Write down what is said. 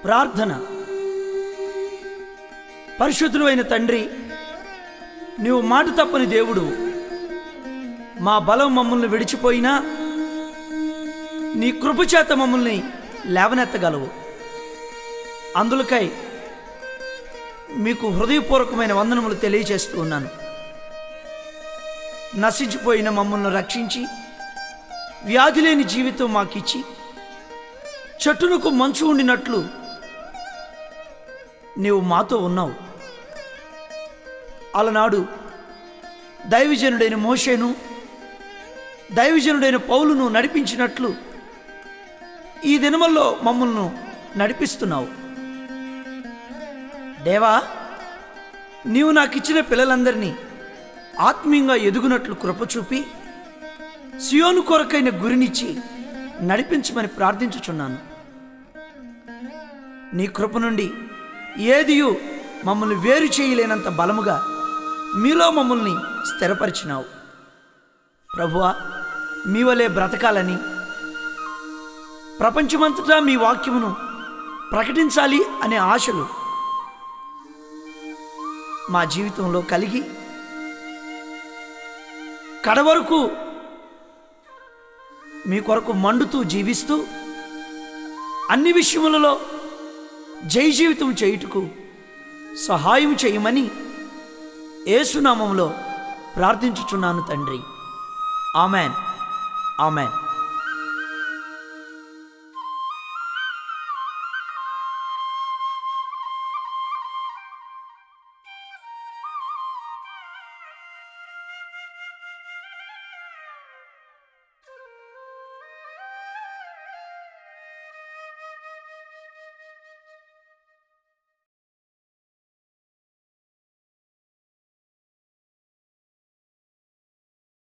ప్రార్థన పరిశుద్ధుడు అయిన తండ్రి నీవు మాట తప్పని దేవుడు మా బలం మమ్మల్ని విడిచిపోయినా నీ కృపచేత మమ్మల్ని లేవనెత్తగలవు అందులకై మీకు హృదయపూర్వకమైన వందనములు తెలియజేస్తూ ఉన్నాను నశించిపోయిన మమ్మల్ని రక్షించి వ్యాధి లేని జీవితం మాకిచ్చి చెట్టునకు మంచు ఉండినట్లు నీవు మాతో ఉన్నావు అలనాడు దైవజనుడైన మోషేను దైవజనుడైన పౌలును నడిపించినట్లు ఈ దినముల్లో మమ్మల్ని నడిపిస్తున్నావు దేవా నీవు నాకు ఇచ్చిన పిల్లలందరినీ ఆత్మీయంగా ఎదుగునట్లు కృప చూపి సియోను కొరకైన గురినిచ్చి నడిపించమని ప్రార్థించుచున్నాను నీ కృప నుండి ఏదియు మమ్మల్ని వేరు చేయలేనంత బలముగా మీలో మమ్మల్ని స్థిరపరిచినావు ప్రభువా మీ వలె బ్రతకాలని ప్రపంచమంతటా మీ వాక్యమును ప్రకటించాలి అనే ఆశలు మా జీవితంలో కలిగి కడవరకు మీ కొరకు మండుతూ జీవిస్తూ అన్ని విషయములలో జై జీవితం చేయుటకు సహాయం చేయమని ఏసునామంలో ప్రార్థించుచున్నాను తండ్రి ఆమెన్ ఆమెన్